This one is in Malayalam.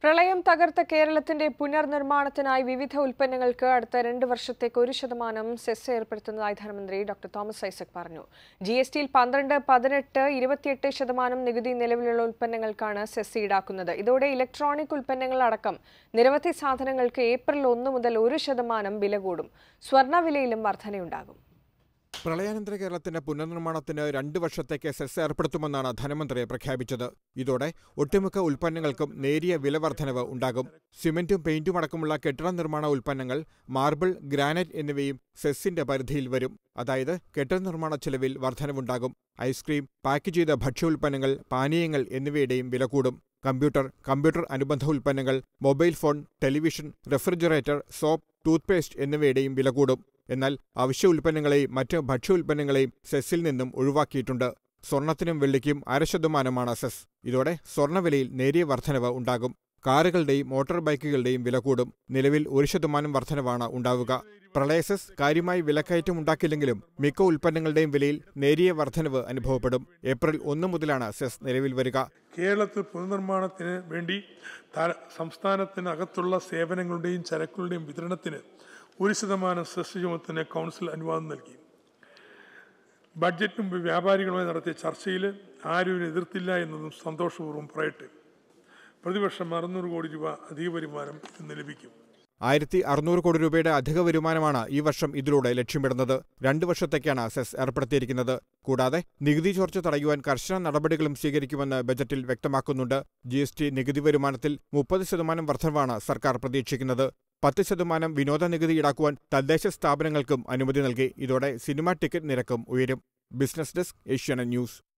പ്രളയം തകർത്ത കേരളത്തിന്റെ പുനർനിർമ്മാണത്തിനായി വിവിധ ഉൽപ്പന്നങ്ങൾക്ക് അടുത്ത രണ്ട് വർഷത്തേക്ക് ഒരു ശതമാനം സെസ് ഏർപ്പെടുത്തുന്നതായി ധനമന്ത്രി ഡോക്ടർ തോമസ് ഐസക് പറഞ്ഞു ജി എസ് ടിയിൽ പന്ത്രണ്ട് പതിനെട്ട് ഇരുപത്തിയെട്ട് ശതമാനം നികുതി നിലവിലുള്ള ഉൽപ്പന്നങ്ങൾക്കാണ് സെസ് ഈടാക്കുന്നത് ഇതോടെ ഇലക്ട്രോണിക് ഉൽപ്പന്നങ്ങളടക്കം നിരവധി സാധനങ്ങൾക്ക് ഏപ്രിൽ ഒന്ന് മുതൽ ഒരു ശതമാനം വില കൂടും സ്വർണ്ണവിലയിലും വർധനയുണ്ടാകും പ്രളയാനന്തര കേരളത്തിന്റെ പുനർനിർമ്മാണത്തിന് രണ്ട് വർഷത്തേക്ക് സെസ് ഏർപ്പെടുത്തുമെന്നാണ് ധനമന്ത്രി പ്രഖ്യാപിച്ചത് ഇതോടെ ഒട്ടുമിക്ക ഉൽപ്പന്നങ്ങൾക്കും നേരിയ വില വർധനവ് ഉണ്ടാകും സിമന്റും പെയിന്റും അടക്കമുള്ള കെട്ടിട നിർമ്മാണ ഉൽപ്പന്നങ്ങൾ മാർബിൾ ഗ്രാനൈറ്റ് എന്നിവയും സെസ്സിന്റെ പരിധിയിൽ വരും അതായത് കെട്ടിട നിർമ്മാണ ചെലവിൽ വർധനവുണ്ടാകും ഐസ്ക്രീം പാക്ക് ചെയ്ത ഭക്ഷ്യോൽപ്പന്നങ്ങൾ പാനീയങ്ങൾ എന്നിവയുടെയും വില കൂടും കമ്പ്യൂട്ടർ കമ്പ്യൂട്ടർ അനുബന്ധ ഉൽപ്പന്നങ്ങൾ mobile phone television refrigerator soap toothpaste എന്നിവയുടെയും വില കൂടും എന്നാൽ അവശ്യ ഉൽപ്പന്നങ്ങളെയും മറ്റ് ഭക്ഷ്യ ഉൽപ്പന്നങ്ങളെയും സെസ്സിൽ നിന്നും ഒഴിവാക്കിയിട്ടുണ്ട് സ്വർണത്തിനും വെള്ളിക്കും അര ശതമാനമാണ് സെസ് ഇതോടെ സ്വർണ്ണവിലയിൽ നേരിയ വർധനവ് ഉണ്ടാകും കാറുകളുടെയും മോട്ടോർ ബൈക്കുകളുടെയും വില കൂടും നിലവിൽ ഒരു ശതമാനം വർധനവാണ് ഉണ്ടാവുക പ്രളയ സെസ് കാര്യമായി വിലക്കയറ്റം ഉണ്ടാക്കില്ലെങ്കിലും മിക്ക ഉൽപ്പന്നങ്ങളുടെയും വിലയിൽ നേരിയ വർധനവ് അനുഭവപ്പെടും ഏപ്രിൽ ഒന്ന് മുതലാണ് സെസ് നിലവിൽ വരിക കേരളത്തിൽ പുനർനിർമ്മാണത്തിന് വേണ്ടി ത- സംസ്ഥാനത്തിനകത്തുള്ള സേവനങ്ങളുടെയും ചരക്കുകളുടെയും വിതരണത്തിന് ഒരു ശതമാനം സെസ് ചുമത്തിന് കൗൺസിൽ അനുവാദം നൽകി ബഡ്ജറ്റിന് മുമ്പ് വ്യാപാരികളുമായി നടത്തിയ ചർച്ചയിൽ ആരും ഇതിനെ എതിർത്തില്ല എന്നതും സന്തോഷപൂർവ്വം പറയട്ടെ പ്രതിവർഷം അറുന്നൂറ് കോടി രൂപ അധിക വരുമാനം ഇന്ന് ലഭിക്കും ആയിരത്തി അറുന്നൂറ് കോടി രൂപയുടെ അധിക വരുമാനമാണ് ഈ വർഷം ഇതിലൂടെ ലക്ഷ്യമിടുന്നത് രണ്ടു വർഷത്തേക്കാണ് സെസ് ഏർപ്പെടുത്തിയിരിക്കുന്നത് കൂടാതെ നികുതി ചോർച്ച തടയുവാൻ കർശന നടപടികളും സ്വീകരിക്കുമെന്ന് ബജറ്റിൽ വ്യക്തമാക്കുന്നുണ്ട് ജി എസ് ടി നികുതി വരുമാനത്തിൽ മുപ്പത് ശതമാനം വർധനവാണ് സർക്കാർ പ്രതീക്ഷിക്കുന്നത് പത്ത് ശതമാനം വിനോദ നികുതി ഈടാക്കുവാൻ തദ്ദേശ സ്ഥാപനങ്ങൾക്കും അനുമതി നൽകി ഇതോടെ സിനിമാ ടിക്കറ്റ് നിരക്കും ഉയരും ബിസിനസ് ഡെസ്ക് ഏഷ്യാനെറ്റ് ന്യൂസ്